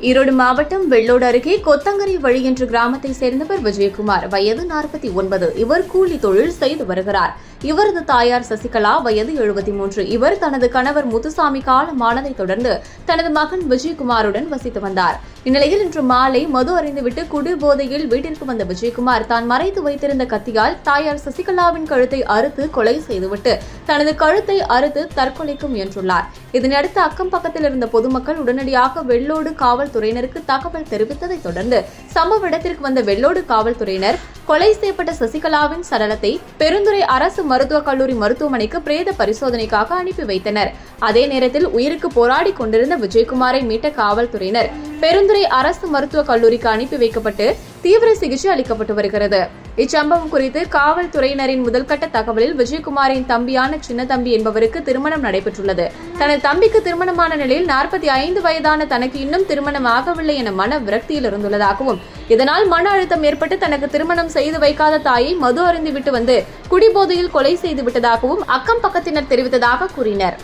ஈரோடு மாவட்டம் வெள்ளோடு அருகே கொத்தங்கரை வழி என்ற கிராமத்தை சேர்ந்தவர் விஜயகுமார் வயது நாற்பத்தி ஒன்பது இவர் கூலி தொழில் செய்து வருகிறார் இவரது தாயார் சசிகலா வயது எழுபத்தி மூன்று இவர் தனது கணவர் முத்துசாமி காலமானதை தொடர்ந்து தனது மகன் விஜயகுமாருடன் வசித்து வந்தார் இந்நிலையில் இன்று மாலை மது அறிந்துவிட்டு குடிபோதையில் வீட்டிற்கு வந்த விஜயகுமார் தான் மறைத்து வைத்திருந்த கத்தியால் தாயார் சசிகலாவின் கழுத்தை அறுத்து கொலை செய்துவிட்டு தனது கழுத்தை அறுத்து தற்கொலைக்கு முயன்றுள்ளார் இதனையடுத்து அக்கம் பக்கத்தில் இருந்த பொதுமக்கள் உடனடியாக வெள்ளோடு காவல்துறையினருக்கு தகவல் தெரிவித்ததைத் தொடர்ந்து சம்பவ இடத்திற்கு வந்த வெள்ளோடு காவல்துறையினர் கொலை செய்யப்பட்ட சசிகலாவின் சடலத்தை பெருந்துறை அரசு மருத்துவக் கல்லூரி மருத்துவமனைக்கு பிரேத பரிசோதனைக்காக அனுப்பி வைத்தனர் அதே நேரத்தில் உயிருக்கு போராடி கொண்டிருந்த விஜயகுமாரை மீட்ட காவல்துறையினர் பெருந்துறை அரசு மருத்துவக் கல்லூரிக்கு அனுப்பி வைக்கப்பட்டு தீவிர சிகிச்சை அளிக்கப்பட்டு வருகிறது இச்சம்பவம் குறித்து காவல்துறையினரின் முதல்கட்ட தகவலில் விஜயகுமாரின் தம்பியான சின்ன தம்பி என்பவருக்கு திருமணம் நடைபெற்றுள்ளது தனது தம்பிக்கு திருமணமான நிலையில் நாற்பத்தி ஐந்து வயதான தனக்கு இன்னும் திருமணம் ஆகவில்லை என மன விரக்தியில் இருந்துள்ளதாகவும் இதனால் மன அழுத்தம் ஏற்பட்டு தனக்கு திருமணம் செய்து வைக்காத தாயை மது அருந்திவிட்டு வந்து குடிபோதையில் கொலை செய்து விட்டதாகவும் அக்கம் பக்கத்தினர் தெரிவித்ததாக கூறினர்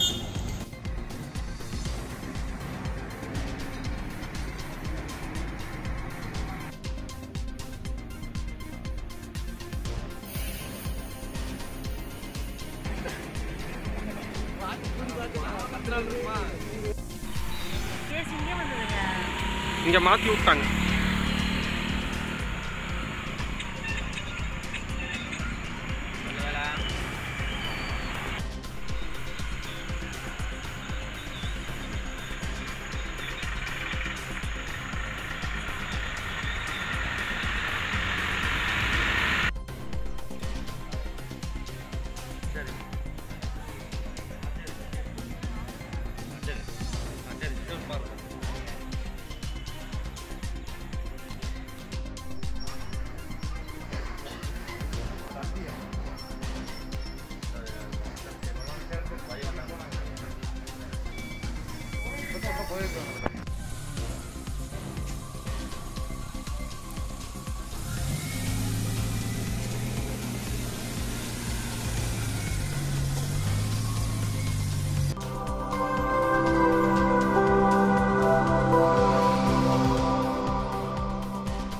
கேஸ் இங்கே வந்ததுங்க இங்கே மாற்றி விட்டாங்க போயிருக்கோம்